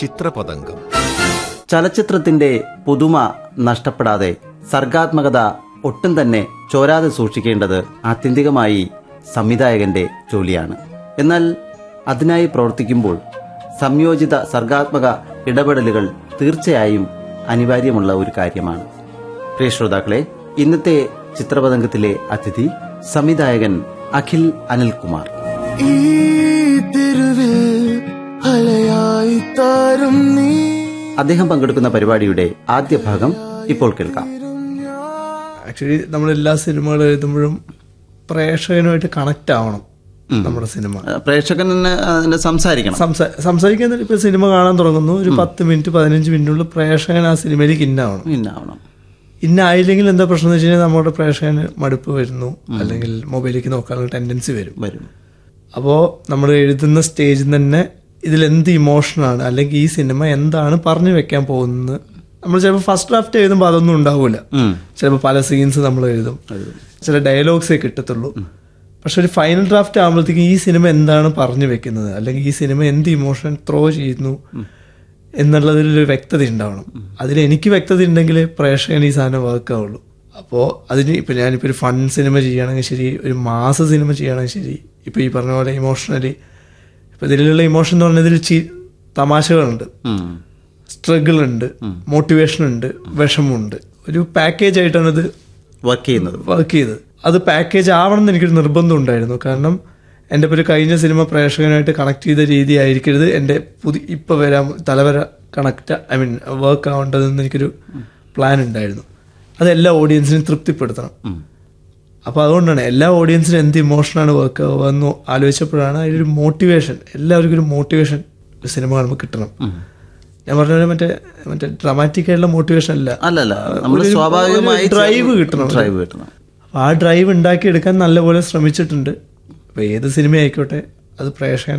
ചിത്രപതംഗം ചലച്ചിത്രത്തിന്റെ പുതുമ നഷ്ടപ്പെടാതെ സർഗാത്മകത ഒട്ടും തന്നെ ചോരാതെ സൂക്ഷിക്കേണ്ടത് ആത്യന്തികമായി സംവിധായകന്റെ ജോലിയാണ് എന്നാൽ അതിനായി പ്രവർത്തിക്കുമ്പോൾ സംയോജിത സർഗാത്മക ഇടപെടലുകൾ തീർച്ചയായും അനിവാര്യമുള്ള ഒരു കാര്യമാണ് പ്രിയ ശ്രോതാക്കളെ ഇന്നത്തെ ചിത്രപതംഗത്തിലെ അതിഥി സംവിധായകൻ അഖിൽ അനിൽകുമാർ ഈ തെരുവിൽ അലയായി താരും നീ അദ്ദേഹം പങ്കെടുക്കുന്ന പരിപാടിയുടെ ആദ്യ ഭാഗം ഇപ്പോൾ കേൾക്കാം ആക്ച്വലി നമ്മൾ എല്ലാ സിനിമകൾ എഴുതുമ്പോഴും പ്രേക്ഷകനുമായിട്ട് കണക്ട് ആവണം നമ്മുടെ സിനിമ പ്രേക്ഷകൻ തന്നെ അതിന്റെ സംസാരിക്കണം സംസാ സംസാരിക്കാൻ ഇപ്പൊ സിനിമ കാണാൻ തുടങ്ങുന്നു ഒരു പത്ത് മിനിറ്റ് പതിനഞ്ച് മിനിറ്റിനുള്ളിൽ പ്രേക്ഷകൻ ആ സിനിമയിലേക്ക് ഇന്നാവണം ഇന്നാവണം ഇന്നായില്ലെങ്കിൽ എന്താ പ്രശ്നം എന്ന് വെച്ച് കഴിഞ്ഞാൽ നമ്മുടെ പ്രേക്ഷകന് മടുപ്പ് വരുന്നു അല്ലെങ്കിൽ മൊബൈലിലേക്ക് നോക്കാനുള്ള ടെൻഡൻസി വരും വരും അപ്പോൾ നമ്മൾ എഴുതുന്ന സ്റ്റേജിൽ തന്നെ ഇതിൽ എന്ത് ഇമോഷനാണ് അല്ലെങ്കിൽ ഈ സിനിമ എന്താണ് പറഞ്ഞു വെക്കാൻ പോകുന്നത് നമ്മൾ ചിലപ്പോൾ ഫസ്റ്റ് ഡ്രാഫ്റ്റ് എഴുതുമ്പോൾ അതൊന്നും ഉണ്ടാവില്ല ഉം. ചിലപ്പോൾ പല സീൻസ് നമ്മൾ എഴുതും ചില ഡയലോഗ്സേ കിട്ടത്തുള്ളൂ പക്ഷെ ഒരു ഫൈനൽ ഡ്രാഫ്റ്റ് ആകുമ്പോഴത്തേക്കും ഈ സിനിമ എന്താണ് പറഞ്ഞു വെക്കുന്നത് അല്ലെങ്കിൽ ഈ സിനിമ എന്ത് ഇമോഷൻ ത്രോ ചെയ്യുന്നു എന്നുള്ളതിൽ ഒരു വ്യക്തത ഉണ്ടാവണം അതിൽ എനിക്ക് വ്യക്തത ഉണ്ടെങ്കിൽ പ്രേക്ഷകന് ഈ സാധനം വർക്ക് ആവുള്ളൂ അപ്പോൾ അതിന് ഇപ്പം ഞാനിപ്പോൾ ഒരു ഫൺ സിനിമ ചെയ്യുകയാണെങ്കിൽ ശരി ഒരു മാസ സിനിമ ചെയ്യുകയാണെങ്കിൽ ശരി ഇപ്പോൾ ഈ പറഞ്ഞ പോലെ ഇമോഷണലി ഇപ്പം ഇതിലുള്ള ഇമോഷൻ എന്ന് പറഞ്ഞാൽ ഇതിൽ ചി തമാശകളുണ്ട് ഉം. സ്ട്രഗിൾ ഉണ്ട് മോട്ടിവേഷൻ ഉണ്ട് വിഷമമുണ്ട് ഒരു പാക്കേജ് ആയിട്ടാണ് ഇത് വർക്ക് ചെയ്യുന്നത് വർക്ക് ചെയ്തത് അത് പാക്കേജ് ആവണം എന്ന് എനിക്കൊരു നിർബന്ധം ഉണ്ടായിരുന്നു കാരണം എൻ്റെ ഇപ്പോൾ ഒരു കഴിഞ്ഞ സിനിമ പ്രേക്ഷകനായിട്ട് കണക്ട് ചെയ്ത രീതി ആയിരിക്കരുത് എൻ്റെ പുതിയ ഇപ്പോൾ വരാൻ തലവര കണക്ട് ഐ മീൻ വർക്ക് ആവേണ്ടതെന്ന് എനിക്കൊരു പ്ലാൻ ഉണ്ടായിരുന്നു അത് എല്ലാ ഓഡിയൻസിനും തൃപ്തിപ്പെടുത്തണം അപ്പോൾ അതുകൊണ്ടാണ് എല്ലാ ഓഡിയൻസിനും എന്ത് ഇമോഷനാണ് വർക്ക് ആവുക എന്ന് ആലോചിച്ചപ്പോഴാണ് അതിലൊരു മോട്ടിവേഷൻ എല്ലാവർക്കും ഒരു മോട്ടിവേഷൻ സിനിമ കാണുമ്പോൾ കിട്ടണം ഞാൻ പറഞ്ഞ പോലെ മറ്റേ മറ്റേ ഡ്രാമാറ്റിക് ആയിട്ടുള്ള മോട്ടിവേഷൻ അല്ല അല്ലല്ല നമ്മൾ ഒരു- സ്വാഭാവികമായി ഒരു ഡ്രൈവ് കിട്ടണം ഡ്രൈവ് കിട്ടണം അപ്പൊ ആ ഡ്രൈവ് ഉണ്ടാക്കിയെടുക്കാൻ നല്ലപോലെ ശ്രമിച്ചിട്ടുണ്ട് അപ്പൊ ഏത് സിനിമ ആയിക്കോട്ടെ അത് പ്രേക്ഷകൻ